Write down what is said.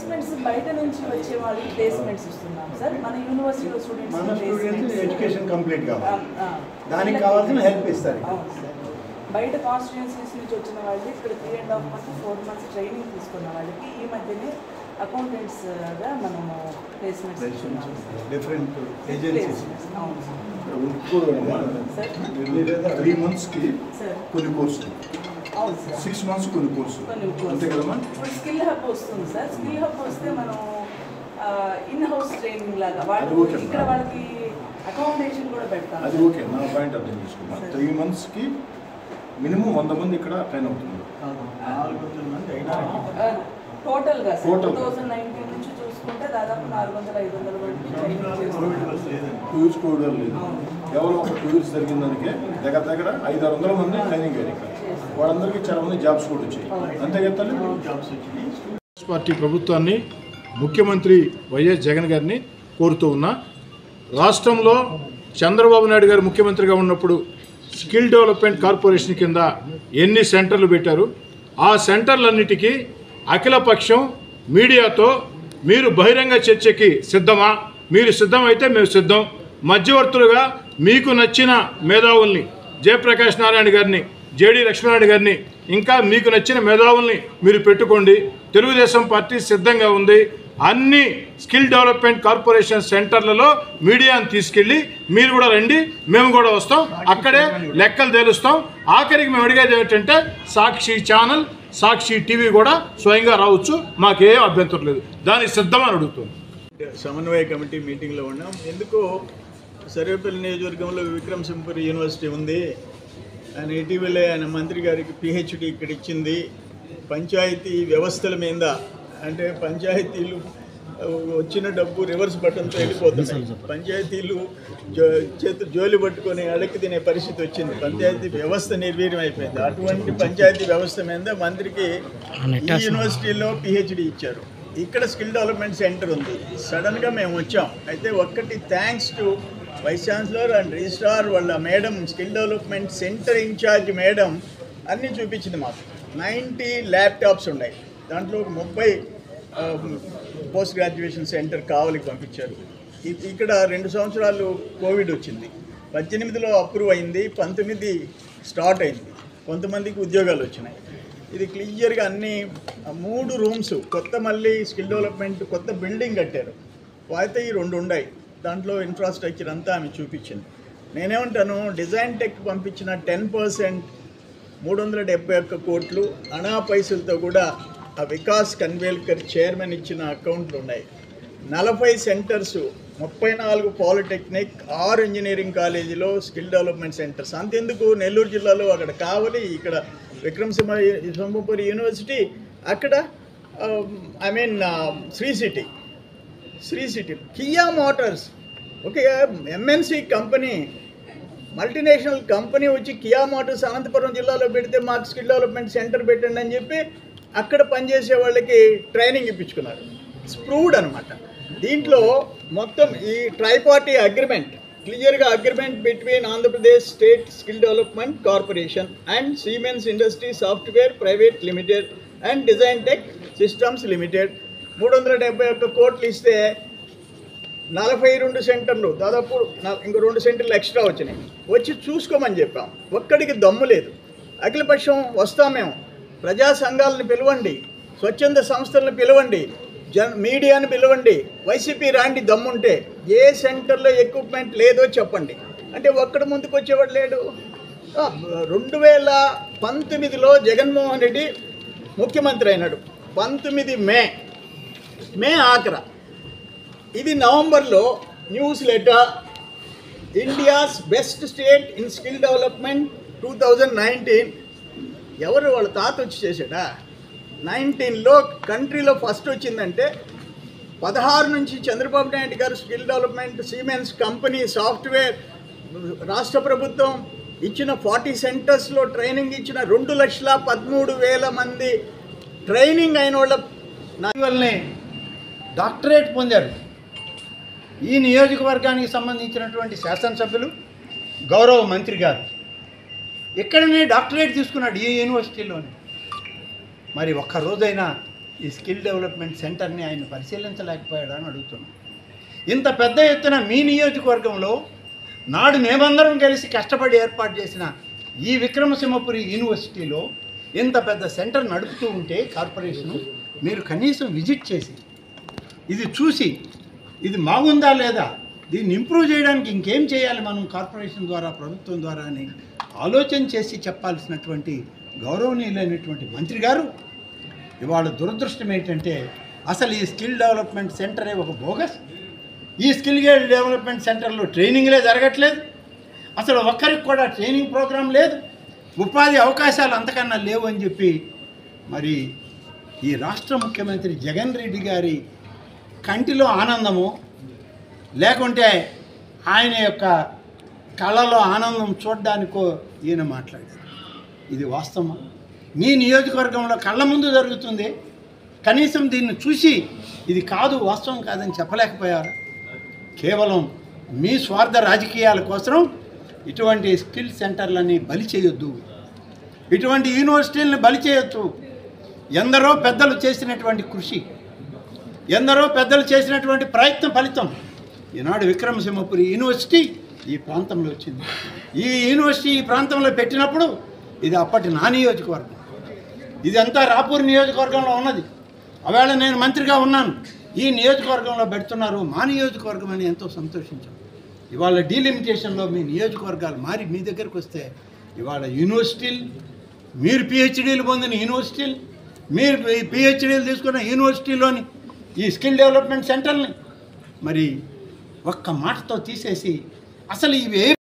Placements బయట నుంచి వచ్చే వాళ్ళకి ప్లేస్మెంట్స్ ఇస్తున్నాం సార్ మన యూనివర్సిటీలో మన స్టూడెంట్స్ స్టూడెంట్స్ ఎడ్యుకేషన్ కంప్లీట్ కావాలి దానికి కావాల్సిన help ఇస్తారు. అవును సార్ బయట కాన్స్టిట్యున్సీస్ నుంచి వచ్చిన వాళ్ళు ఇక్కడ three and half months four months training తీసుకున్న వాళ్ళకి ఈ మధ్యనే అకౌంటెంట్స్గా మనము ప్లేస్మెంట్స్ ఇస్తున్నాం డిఫరెంట్ ఏజెన్సీస్ అవును సార్ త్రీ మంత్స్కి సార్ కొన్ని కోర్సులు అవును సార్ సిక్స్ మంత్స్ కొన్ని కోర్సులు కొన్ని అంతే కదమ్మా ఇప్పుడు స్కిల్ హబ్ వస్తుంది సార్ స్కిల్ హబ్ వస్తే మనం ఇన్ హౌస్ ట్రైనింగ్ లాగా వాళ్ళు అది ఓకే. ఇక్కడ వాళ్ళకి అకామిడేషన్ కూడా పెడతాం అది ఓకే నా పాయింట్ అర్థం చేసుకున్నాను త్రీ మంత్స్కి మినిమం వంద మంది ఇక్కడ ట్రైన్ అవుతుంది నాలుగు వందల మంది అయినా టోటల్ గా sir two Total. Thousand nineteen నుంచి చూసుకుంటే దాదాపు నాలుగు వందల ఐదు వందల వరకు ట్రైనింగ్ చేస్తున్నాం. టూర్స్ కూడా లేదు ఎవరో ఒక టూర్స్ జరిగిన దానికే దగ్గర దగ్గర ఐదు ఆరు వందల మంది ట్రైనింగ్ అయ్యారు ఇక్కడ వాళ్ళందరికీ చాలా మంది జాబ్స్ కూడా వచ్చాయి అంతే కదా తల్లి? జాబ్స్ వచ్చినాయి కాంగ్రెస్ పార్టీ ప్రభుత్వాన్ని ముఖ్యమంత్రి వైఎస్ జగన్ గారిని కోరుతూ ఉన్నా రాష్ట్రంలో చంద్రబాబు నాయుడు గారు ముఖ్యమంత్రిగా ఉన్నప్పుడు స్కిల్ డెవలప్మెంట్ కార్పొరేషన్ కింద ఎన్ని సెంటర్లు పెట్టారు ఆ సెంటర్లన్నిటికీ అఖిలపక్షం మీడియాతో మీరు బహిరంగ చర్చకి సిద్ధమా మీరు సిద్ధమైతే మేము సిద్ధం మధ్యవర్తులుగా మీకు నచ్చిన మేధావుల్ని జయప్రకాష్ నారాయణ గారిని జేడి లక్ష్మీనారాయణ గారిని ఇంకా మీకు నచ్చిన మేధావుల్ని మీరు పెట్టుకోండి తెలుగుదేశం పార్టీ సిద్ధంగా ఉంది అన్ని స్కిల్ డెవలప్మెంట్ కార్పొరేషన్ సెంటర్లలో మీడియాను తీసుకెళ్ళి మీరు కూడా రండి మేము కూడా వస్తాం అక్కడే లెక్కలు తెలుస్తాం ఆఖరికి మేము అడిగేది ఏమిటంటే సాక్షి ఛానల్ సాక్షి టీవీ కూడా స్వయంగా రావచ్చు మాకేం అభ్యంతరం లేదు దానికి సిద్ధమని అడుగుతుంది సమన్వయ కమిటీ మీటింగ్లో ఉన్నాం ఎందుకో సర్వేపల్లి నియోజకవర్గంలో విక్రమ్ సింపూర్ యూనివర్సిటీ ఉంది ఆయన ఇటీవలే ఆయన మంత్రి గారికి పిహెచ్డి ఇక్కడ ఇచ్చింది పంచాయతీ వ్యవస్థల మీద అంటే పంచాయతీలు ఆ, వచ్చిన డబ్బు రివర్స్ బటన్తో వెళ్ళిపోతున్నాయి పంచాయతీలు జో చేతు జోలి పట్టుకొని అడక్కి తినే పరిస్థితి వచ్చింది పంచాయతీ వ్యవస్థ నిర్వీర్యం అయిపోయింది అటువంటి పంచాయతీ వ్యవస్థ మీద మంత్రికి ఈ యూనివర్సిటీలో పిహెచ్డి ఇచ్చారు ఇక్కడ స్కిల్ డెవలప్మెంట్ సెంటర్ ఉంది సడన్గా మేము వచ్చాం అయితే ఒక్కటి thanks to vice chancellor and registrar వాళ్ళ madam skill development centre incharge madam అన్నీ చూపించింది మాకు నైంటీ ల్యాప్టాప్స్ ఉన్నాయి దాంట్లో ఒక ముప్పై పోస్ట్ గ్రాడ్యుయేషన్ సెంటర్ కావలికి పంపించారు ఇ- ఇక్కడ రెండు సంవత్సరాలు కోవిడ్ వచ్చింది పద్దెనిమిదిలో అప్రూవ్ అయింది పంతొమ్మిది స్టార్ట్ అయింది కొంతమందికి ఉద్యోగాలు వచ్చినాయి ఇది క్లియర్గా అన్ని ఆ, మూడు రూమ్స్ కొత్త మళ్ళీ స్కిల్ డెవలప్మెంట్ కొత్త బిల్డింగ్ కట్టారు అయితే ఈ రెండు ఉన్నాయి దాంట్లో ఇన్ఫ్రాస్ట్రక్చర్ అంతా ఆమె చూపించింది నేనేమంటాను డిజైన్ టెక్ పంపించిన టెన్ పర్సెంట్ మూడు వందల డెబ్బై ఒక్క కోట్లు అనా పైసలతో కూడా ఆ వికాస్ కన్వేల్కర్ చైర్మన్ ఇచ్చిన అకౌంట్లు ఉన్నాయి నలభై సెంటర్స్ ముప్పై నాలుగు పాలిటెక్నిక్ ఆరు ఇంజనీరింగ్ కాలేజీలో స్కిల్ డెవలప్మెంట్ సెంటర్స్ అంతెందుకు నెల్లూరు జిల్లాలో అక్కడ కావలి ఇక్కడ విక్రమ్ సింహ సింహపురి యూనివర్సిటీ అక్కడ I mean Sri City Sri City Kia Motors okay MNC company multinational company వచ్చి కియా మోటార్స్ అనంతపురం జిల్లాలో పెడితే మాకు స్కిల్ డెవలప్మెంట్ సెంటర్ పెట్టండి అని చెప్పి అక్కడ పనిచేసే వాళ్ళకి ట్రైనింగ్ ఇప్పించుకున్నారు స్ప్రూవ్డ్ అనమాట దీంట్లో మొత్తం ఈ ట్రైపార్టీ అగ్రిమెంట్ క్లియర్గా agreement between Andhra Pradesh state skill development corporation and Siemens industry software private limited and design tech systems limited మూడు వందల డెబ్బై ఒక్క కోట్లు ఇస్తే నలభై రెండు సెంటర్లు దాదాపు నా- ఇంకో రెండు సెంటర్లు ఎక్స్ట్రా వచ్చినాయి వచ్చి చూసుకోమని చెప్పాం ఒక్కడికి దమ్ము లేదు అఖిలపక్షం వస్తాం మేము ప్రజా సంఘాలను పిలవండి స్వచ్ఛంద సంస్థలను పిలవండి జన్ మీడియాని పిలవండి వైసీపీ రాండి దమ్ముంటే ఏ సెంటర్లో ఎక్విప్మెంట్ లేదో చెప్పండి అంటే ఒక్కడు ముందుకు వచ్చేవాడు లేడు ఆ, రెండు వేల పంతొమ్మిదిలో జగన్మోహన్ రెడ్డి ముఖ్యమంత్రి అయినాడు పంతొమ్మిది మే మే ఆఖర ఇది నవంబర్లో news letter India's best state in skill development two thousand nineteen ఎవరు వాళ్ళ తాత వచ్చి చేశాడా నైన్టీన్లో కంట్రీలో ఫస్ట్ వచ్చిందంటే పదహారు నుంచి Chandrababu Naidu garu skill development Siemens company software రాష్ట్ర ప్రభుత్వం ఇచ్చిన ఫార్టీ సెంటర్స్లో ట్రైనింగ్ ఇచ్చిన రెండు లక్షల పదమూడు వేల మంది ట్రైనింగ్ అయిన వాళ్ళ వల్లనే డాక్టరేట్ పొందారు ఈ నియోజకవర్గానికి సంబంధించినటువంటి శాసనసభ్యులు గౌరవ మంత్రి గారు ఇక్కడనే డాక్టరేట్ తీసుకున్నాడు ఈ యూనివర్సిటీలోనే మరి ఒక్క రోజైనా ఈ స్కిల్ డెవలప్మెంట్ సెంటర్ని ఆయన పరిశీలించలేకపోయాడా అని అడుగుతున్నాను ఇంత పెద్ద ఎత్తున మీ నియోజకవర్గంలో నాడు మేమందరం కలిసి కష్టపడి ఏర్పాటు చేసిన ఈ విక్రమసింహపురి యూనివర్సిటీలో ఇంత పెద్ద సెంటర్ నడుపుతూ ఉంటే కార్పొరేషను మీరు కనీసం విజిట్ చేసి ఇది చూసి ఇది బాగుందా లేదా దీన్ని ఇంప్రూవ్ చేయడానికి ఇంకేం చేయాలి మనం కార్పొరేషన్ ద్వారా ప్రభుత్వం ద్వారా అని ఆలోచన చేసి చెప్పాల్సినటువంటి గౌరవనీయులైనటువంటి మంత్రి గారు ఇవాళ దురదృష్టం ఏంటంటే అసలు ఈ స్కిల్ డెవలప్మెంట్ సెంటరే ఒక బోగస్ ఈ స్కిల్ డెవలప్మెంట్ సెంటర్లో ట్రైనింగ్లే జరగట్లేదు అసలు ఒక్కరికి కూడా ట్రైనింగ్ ప్రోగ్రాం లేదు ఉపాధి అవకాశాలు అంతకన్నా లేవు అని చెప్పి మరి ఈ రాష్ట్ర ముఖ్యమంత్రి జగన్ రెడ్డి గారి కంటిలో ఆనందము లేకుంటే ఆయన యొక్క కళలో ఆనందం చూడడానికో ఈయన మాట్లాడారు ఇది వాస్తవం మీ నియోజకవర్గంలో కళ్ళ ముందు జరుగుతుంది కనీసం దీన్ని చూసి ఇది కాదు వాస్తవం కాదని చెప్పలేకపోయారు కేవలం మీ స్వార్థ రాజకీయాల కోసం ఇటువంటి స్కిల్ సెంటర్లని బలి చేయొద్దు ఇటువంటి యూనివర్సిటీలను బలి చేయొద్దు ఎందరో పెద్దలు చేసినటువంటి కృషి ఎందరో పెద్దలు చేసినటువంటి ప్రయత్న ఫలితం ఈనాడు విక్రమసింహపురి యూనివర్సిటీ ఈ ప్రాంతంలో వచ్చింది ఈ యూనివర్సిటీ ఈ ప్రాంతంలో పెట్టినప్పుడు ఇది అప్పటి నా నియోజకవర్గం ఇది అంతా రాపూర్ నియోజకవర్గంలో ఉన్నది ఆవేళ నేను మంత్రిగా ఉన్నాను ఈ నియోజకవర్గంలో పెడుతున్నారు మా నియోజకవర్గం అని ఎంతో సంతోషించాం ఇవాళ డీలిమిటేషన్లో మీ నియోజకవర్గాలు మారి మీ దగ్గరకు వస్తే ఇవాళ యూనివర్సిటీలు మీరు పిహెచ్డీలు పొందిన యూనివర్సిటీలు మీరు పిహెచ్డీలు తీసుకున్న యూనివర్సిటీలోని ఈ స్కిల్ డెవలప్మెంట్ సెంటర్ని మరి ఒక్క మాటతో తీసేసి అసలు ఇవి ఏ